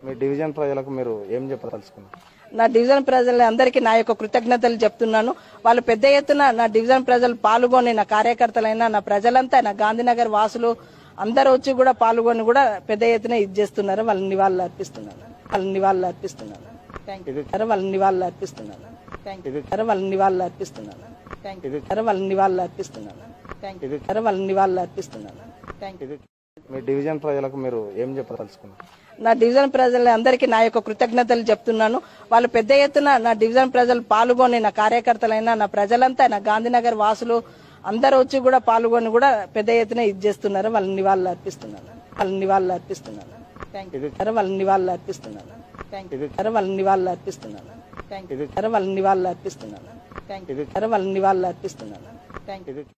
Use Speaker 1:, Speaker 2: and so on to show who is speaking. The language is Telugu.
Speaker 1: మీ డివిజన్ ప్రజలకు మీరు ఏం చెప్పదలుచుకున్నారు
Speaker 2: నా డివిజన్ ప్రజలందరికీ నా యొక్క కృతజ్ఞతలు చెప్తున్నాను వాళ్ళు పెద్ద ఎత్తున నా డివిజన్ ప్రజలు పాల్గొని నా కార్యకర్తలైనా నా ప్రజలంతా నా గాంధీనగర్ వాసులు అందరూ వచ్చి కూడా పాల్గొని కూడా పెద్ద ఎత్తున ఇది చేస్తున్నారు వాళ్ళని నివాళులు అర్పిస్తున్నాను వాళ్ళని నివాళులు అర్పిస్తున్నాను థ్యాంక్ యూ వాళ్ళని నివాళులు అర్పిస్తున్నాను థ్యాంక్ యూ వాళ్ళని నివాళులు అర్పిస్తున్నాను థ్యాంక్ యూ వాళ్ళని నివాళులు అర్పిస్తున్నాను థ్యాంక్ యూ వాళ్ళని నివాళులు అర్పిస్తున్నాను థ్యాంక్ యూ
Speaker 1: మీ డివిజన్ ప్రజలకు మీరు ఏం చెప్పదలుచుకున్నారు
Speaker 2: నా డివిజన్ ప్రజలందరికీ నా యొక్క కృతజ్ఞతలు చెప్తున్నాను వాళ్ళు పెద్ద ఎత్తున నా డివిజన్ ప్రజలు పాల్గొని నా కార్యకర్తలైనా నా ప్రజలంతా నా గాంధీనగర్ వాసులు అందరూ వచ్చి కూడా పాల్గొని కూడా పెద్ద ఎత్తున ఇది చేస్తున్నారు వాళ్ళని నివాళులు అర్పిస్తున్నాను వాళ్ళని నివాళులు అర్పిస్తున్నాను థ్యాంక్ యూ వాళ్ళని నివాళులు అర్పిస్తున్నాను థ్యాంక్ యూ వాళ్ళని నివాళులు అర్పిస్తున్నాను థ్యాంక్ యూ వాళ్ళని నివాళులు అర్పిస్తున్నాను థ్యాంక్ యూ వాళ్ళని నివాళులు అర్పిస్తున్నాను థ్యాంక్ యూ